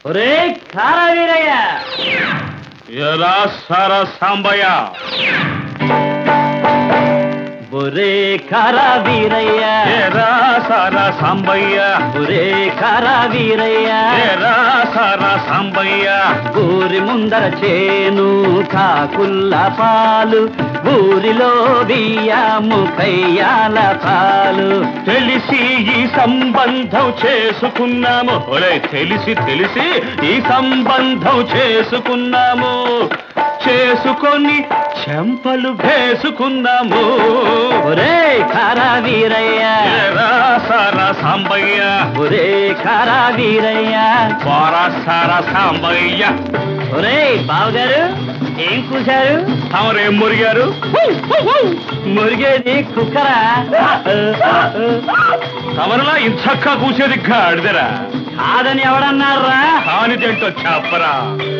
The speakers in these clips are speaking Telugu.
ఒరే కారవీరయ్య ఎరా సర సాంబయ్య ఒరే కారవీరయ్య ఎరా సర సాంబయ్య ఒరే కారవీరయ్య ఎరా సర సాంబయ్య ఊరి ముందర చేను కాకుల్ల పాలు ఊరిలో బియ్యము కయ్యాల పాలు తెలిసి ఈ సంబంధం చేసుకున్నాము ఒరే తెలిసి తెలిసి ఈ సంబంధం చేసుకున్నాము చేసుకొని చెంపలు వేసుకున్నాము ఒరే కారవీరయ్య ఎరా సర సాంబయ్య ఒరే కారవీరయ్య పోరా సర సాంబయ్య ఒరే బావగారు ఏం కూశారు తమరేం మురిగారు మురిగేది కుక్కరా తమరిలా ఇంచక్క కూసేది గాడిదరా కాదని ఎవడన్నారా కానిదేంటో చెప్పరా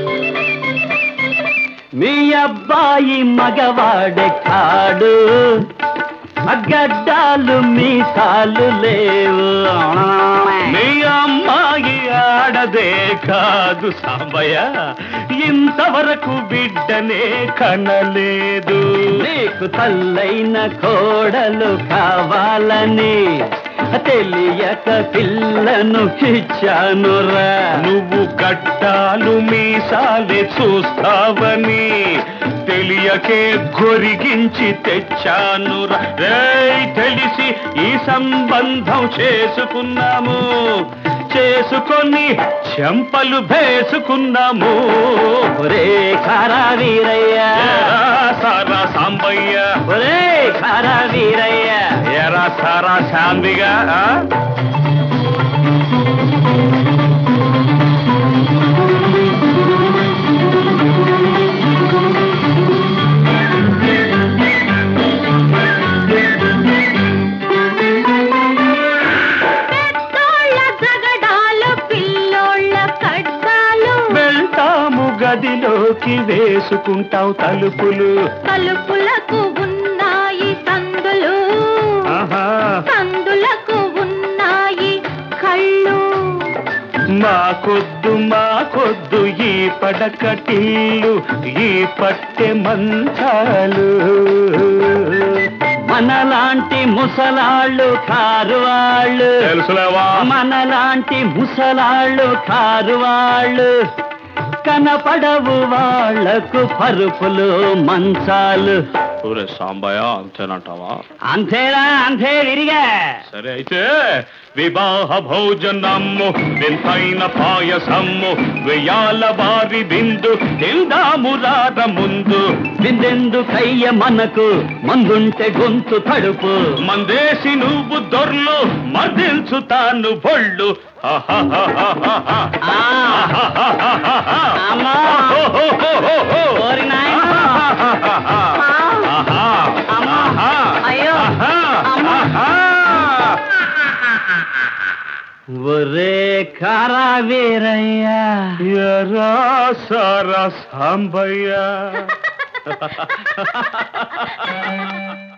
మీ అబ్బాయి మగవాడే కాడు అగ్గడ్డాలు మీసాలు లేవు మీ అమ్మాయి ఆడదే కాదు సాంబయ్య ఇంతవరకు బిడ్డనే కనలేదు నీకు తల్లైన కోడలు కావాలని తెలియక పిల్లను కిచ్చానురా నువ్వు గట్టాలు మీసాలే చూస్తావని తెలియకే గొరిగించి తెచ్చాను రేయ్ తెలిసి ఈ సంబంధం చేసుకున్నాము చేసుకొని చెంపలు వేసుకున్నాము ఒరే కారా వీరయ్య ఎరా సారా సాంబయ్య ఒరే కారా వీరయ్య ఎరా సారా శాంతిగా ఆ? పెద్దోళ్ళ జగడాలు పిల్లోళ్ళ కడ్డాలు వెళ్తాము గదిలోకి వేసుకుంటావు తలుపులు తలుపులకు ఉన్నాయి సందులు ఆహా సందులకు ఉన్నాయి కళ్ళు మాకొద్దు మాకొద్దు ఈ పడకటిల్లు ఈ పట్టె మంచాలు మనలాంటి ముసలాళ్ళు కారు వాళ్ళు తెలుసులేవా మనలాంటి ముసలాళ్ళు కారు వాళ్ళు కనపడవు వాళ్లకు పరుపులు మంచాలు ఊరే సాంబయ్య అంతేనంటావా అంతేరా అంతే విరిగా సరే అయితే వివాహ భోజనము వింతైన పాయసము వెయ్యాల వారి బిందు తిందాము రాద ముందు బిందెందు కయ్య మనకు మందుంటే గొంతు తడుపు మందేసి నువ్వు దొర్లు మర్దిల్చుతాను బొళ్ళు ఆ, అమ్మా. ఓరి నాయనా. అమ్మా. అయ్యో. అమ్మా. ఒరే కారా వీరయ్య ఎరా సారా సాంబయ్య